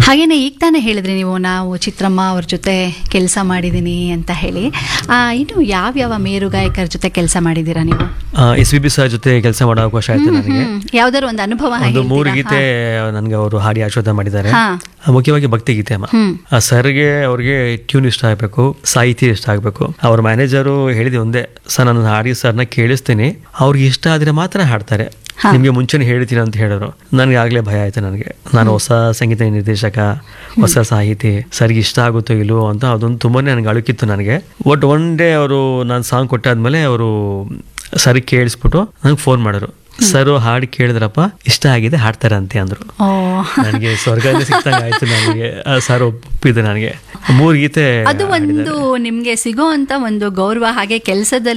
ಹಾಗೇನೆ ಈಗ ತಾನೇ ಹೇಳಿದ್ರಿ ನೀವು ನಾವು ಚಿತ್ರಮ್ಮ ಅವ್ರ ಜೊತೆ ಕೆಲಸ ಮಾಡಿದ್ದೀನಿ ಅಂತ ಹೇಳಿ ಆ, ಇನ್ನು ಯಾವ್ಯಾವ ಮೇರು ಗಾಯಕರ ಜೊತೆ ಕೆಲಸ ಮಾಡಿದ್ದೀರಾ ನೀವು ಎಸ್ ವಿ ಬಿ ಸರ್ ಜೊತೆ ಕೆಲಸ ಮಾಡೋ ಅವಕಾಶ ಆಯ್ತು ನನಗೆ ಹ್ಮ್. ಯಾವ್ದಾದ್ರು ಒಂದು ಅನುಭವ ಒಂದು ಮೂರು ಹೇಳ್ತೀರಾ? ಗೀತೆ ನನಗೆ ಅವರು ಹಾಡಿ ಆಶೀರ್ವಾದ ಮಾಡಿದ್ದಾರೆ ಹಾ. ಆ, ಮುಖ್ಯವಾಗಿ ಭಕ್ತಿ ಗೀತೆ ಅಮ್ಮ ಹ್ಮ್. ಆ ಸರ್ಗೆ ಅವ್ರಿಗೆ ಟ್ಯೂನ್ ಇಷ್ಟ ಆಗಬೇಕು ಸಾಹಿತ್ಯ ಇಷ್ಟ ಆಗಬೇಕು ಅವ್ರ ಮ್ಯಾನೇಜರು ಹೇಳಿದೆ ಒಂದೇ ಸರ್ ನಾನು ಹಾಡಿ ಸರ್ನ ಕೇಳಿಸ್ತೀನಿ ಅವ್ರಿಗೆ ಇಷ್ಟ ಆದ್ರೆ ಮಾತ್ರ ಹಾಡ್ತಾರೆ ಹಾ. ನಿಮಗೆ ಮುಂಚೆನೆ ಹೇಳ್ತೀನಿ ಅಂತ ಹೇಳಿದ್ರು ನನಗೆ ಆಗ್ಲೇ ಭಯ ಆಯ್ತು ನನಗೆ ನಾನು ಹೊಸ ಸಂಗೀತ ನಿರ್ದೇಶಕ ಹೊಸ ಸಾಹಿತಿ ಸರ್ಗೆ ಇಷ್ಟ ಆಗುತ್ತೋ ಇಲ್ವೋ ಅಂತ ಅದೊಂದು ತುಂಬಾನೇ ನನಗೆ ಅಳುಕಿತ್ತು ನನಗೆ ಬಟ್ ಒನ್ ಡೇ ಅವರು ನಾನು ಸಾಂಗ್ ಕೊಟ್ಟಾದ್ಮೇಲೆ ಅವರು ಸರಿ ಕೇಳಿಸ್ಬಿಟ್ಟು ನಂಗೆ ಫೋನ್ ಮಾಡಿದ್ರು ಸರ್ ಹಾಡು ಕೇಳಿದ್ರಪ್ಪ ಇಷ್ಟ ಆಗಿದೆ ಹಾಡ್ತಾರಂತೆ ಅಂದ್ರು ಓ ನನಗೆ ಸ್ವರ್ಗದಲ್ಲಿ ಸಿಕ್ತಂಗೆ ಆಯ್ತು ನನಗೆ ಸರ್ ಒಪ್ಪಿದೆ ನನಗೆ ಮೂರು ಗೀತೆ ಅದು ಒಂದು ನಿಮ್ಗೆ ಸಿಗೋ ಅಂತ ಒಂದು ಗೌರವ ಹಾಗೆ ಕೆಲಸದಲ್ಲಿ